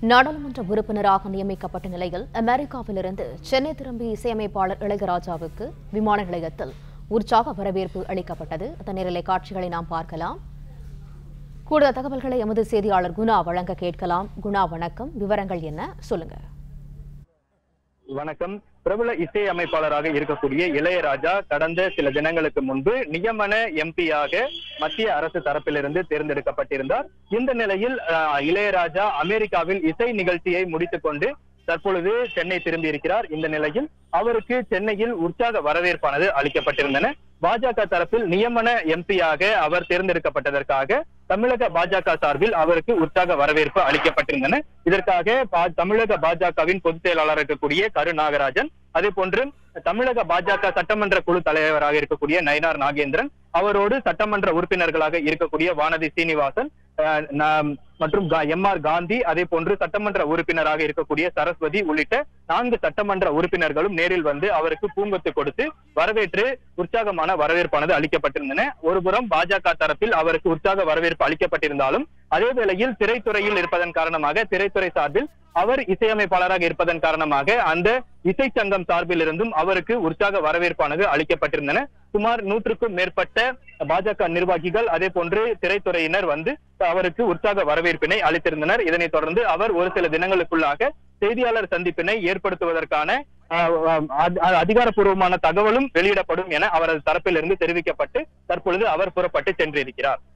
நாடாளுமன்ற உறுப்பினராக நியமிக்கப்பட்ட நிலையில் அமெரிக்காவிலிருந்து சென்னை திரும்பிய இசையமைப்பாளர் இளையராஜாவுக்கு விமான நிலையத்தில் உற்சாக வரவேற்பு அளிக்கப்பட்டது அதன் நேரலை காட்சிகளை நாம் பார்க்கலாம் கூடுதல் தகவல்களை எமது செய்தியாளர் குணா வழங்க கேட்கலாம் குணா வணக்கம் விவரங்கள் என்ன சொல்லுங்க வணக்கம் பிரபல இசை அமைப்பாளராக இருக்கக்கூடிய இளையராஜா கடந்த சில தினங்களுக்கு முன்பு நியமன எம்பியாக மத்திய அரசு தரப்பிலிருந்து தேர்ந்தெடுக்கப்பட்டிருந்தார் இந்த நிலையில் அஹ், இளையராஜா அமெரிக்காவில் இசை நிகழ்ச்சியை முடித்துக் கொண்டு தற்பொழுது சென்னை திரும்பி இருக்கிறார் இந்த நிலையில் அவருக்கு சென்னையில் உற்சாக வரவேற்பானது அளிக்கப்பட்டிருந்தன பாஜக தரப்பில் நியமன எம்பியாக அவர் தேர்ந்தெடுக்கப்பட்டதற்காக தமிழக பாஜக சார்பில் அவருக்கு உற்சாக வரவேற்பு அளிக்கப்பட்டிருந்தன இதற்காக பா- தமிழக பாஜகவின் பொதுச் செயலாளர் இருக்கக்கூடிய கரு நாகராஜன் அதே போன்று தமிழக பாஜக சட்டமன்ற குழு தலைவராக இருக்கக்கூடிய நயினார் நாகேந்திரன் அவரோடு சட்டமன்ற உறுப்பினர்களாக இருக்கக்கூடிய வானதி சீனிவாசன் அஹ், நா- மற்றும் எம் ஆர் காந்தி அதே போன்று சட்டமன்ற உறுப்பினராக இருக்கக்கூடிய சரஸ்வதி உள்ளிட்ட நான்கு சட்டமன்ற உறுப்பினர்களும் நேரில் வந்து அவருக்கு பூங்கொத்து கொடுத்து வரவேற்று உற்சாகமான வரவேற்பானது அளிக்கப்பட்டிருந்தன ஒருபுறம் பாஜக தரப்பில் அவருக்கு உற்சாக வரவேற்பு அளிக்கப்பட்டிருந்தாலும் அதே வேளையில் திரைத்துறையில் இருப்பதன் காரணமாக திரைத்துறை சார்பில் அவர் இசையமைப்பாளராக இருப்பதன் காரணமாக அந்த இசை சங்கம் சார்பில் இருந்தும் அவருக்கு உற்சாக வரவேற்பானது அளிக்கப்பட்டிருந்தன சுமார் நூற்றுக்கும் மேற்பட்ட பாஜக நிர்வாகிகள் அதே போன்று திரைத்துறையினர் வந்து அவருக்கு உற்சாக வரவேற்பினை அளித்திருந்தனர் இதனைத் தொடர்ந்து அவர் ஒரு சில தினங்களுக்குள்ளாக செய்தியாளர் சந்திப்பினை ஏற்படுத்துவதற்கான அஹ், அஹ், அ- அதிகாரப்பூர்வமான தகவலும் வெளியிடப்படும் என அவரது தரப்பிலிருந்து தெரிவிக்கப்பட்டு தற்பொழுது அவர் புறப்பட்டு சென்றிருக்கிறார்